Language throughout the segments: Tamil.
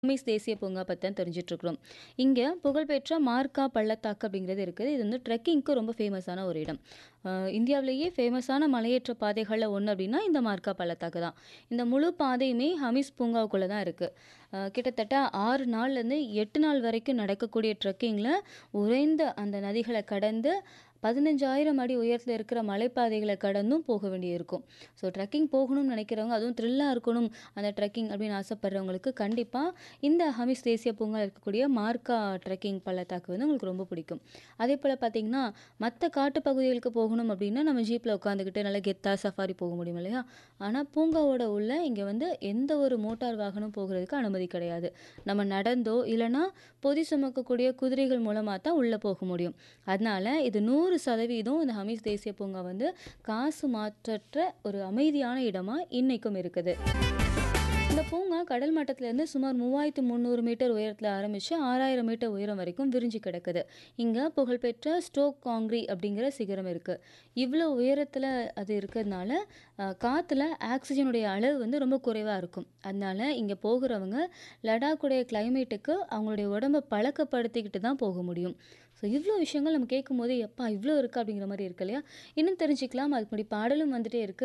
ஹமீஸ் தேசிய பூங்கா பத்தி தான் தெரிஞ்சுட்டு இருக்கிறோம். இங்க புகழ்பெற்ற மார்கா பள்ளத்தாக்கு அப்படிங்கிறது இருக்குது. இது வந்து ட்ரெக்கிங்க்கு ரொம்ப ஃபேமஸான ஒரு இடம். அ இந்தியாவிலேயே ஃபேமஸான மலையேற்ற பாதைகள்ல ஒண்ணு அப்படின்னா, இந்த மார்கா பள்ளத்தாக்கு தான். இந்த முழு பாதையுமே ஹமீஸ் பூங்காவுக்குள்ள தான் இருக்கு. அ கிட்டத்தட்ட 6 நாள்லேருந்து 8 நாள் வரைக்கும் நடக்கக்கூடிய ட்ரெக்கிங்ல உறைந்த அந்த நதிகள கடந்து 15,000 அடி உயரத்தில இருக்கிற மலைப்பாதைகள கடந்தும் போக வேண்டியிருக்கும். ஸோ ட்ரெக்கிங் போகணும்னு நினைக்கிறவங்க, அதுவும் த்ரில்லா இருக்கணும் அந்த ட்ரெக்கிங் அப்படின்னு ஆசைப்படுறவங்களுக்கு கண்டிப்பா இந்த ஹமீஸ் தேசிய பூங்கால இருக்கக்கூடிய மார்கா ட்ரெக்கிங் பள்ளத்தாக்கு வந்து உங்களுக்கு ரொம்ப பிடிக்கும். அதேபோல பார்த்தீங்கன்னா, மத்த காட்டு பகுதிகளுக்கு போகணும் அப்படின்னா, நம்ம ஜீப்ல உட்காந்துக்கிட்டு நல்லா கெத்தா சஃபாரி போக முடியும் இல்லையா? ஆனா பூங்காவோட உள்ள இங்க வந்து எந்த ஒரு மோட்டார் வாகனம் போகுறதுக்கு அனுமதி கிடையாது. நம்ம நடந்தோ இல்லன்னா பொதி சுமக்கக்கூடிய குதிரைகள் மூலமா தான் உள்ள போக முடியும். அதனால இது 100% இந்த ஹமீஸ் தேசிய பூங்கா வந்து காசு மாற்றற்ற ஒரு அமைதியான இடமா இன்னைக்கும் இருக்குது. இந்த பூங்கா கடல் மட்டத்திலேருந்து சுமார் 3,300 மீட்டர் உயரத்தில ஆரம்பிச்சு 6,000 மீட்டர் உயரம் வரைக்கும் விரிஞ்சு கிடக்குது. இங்க புகழ்பெற்ற ஸ்டோக் காங்க்ரி அப்படிங்கிற சிகரம் இருக்கு. இவ்ளோ உயரத்தில அது இருக்கிறதுனால, அ காத்துல ஆக்ஸிஜனுடைய அளவு வந்து ரொம்ப குறைவா இருக்கும். அதனால இங்க போகுறவங்க லடாக்குடைய கிளைமேட்டுக்கு அவங்களுடைய உடம்ப பழக்கப்படுத்திக்கிட்டு தான் போக முடியும். ஸோ இவ்ளோ விஷயங்கள் நம்ம கேட்கும்போதே, "எப்பா இவ்ளோ இருக்கா?" அப்படிங்கிற மாரி இருக்கு இல்லையா? இன்னும் தெரிஞ்சுக்கலாம். அதுக்கு முன்னாடி பாடலும் வந்துட்டே இருக்கு.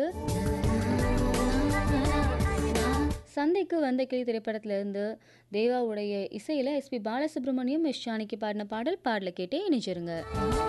சந்தைக்கு வந்த கிளி திரைப்படத்திலிருந்து தேவாவுடைய இசையில எஸ்பி பாலசுப்ரமணியம், எஸ். ஜானகி பாடின பாடல். பாடல கேட்டே இணைஞ்சிருங்க.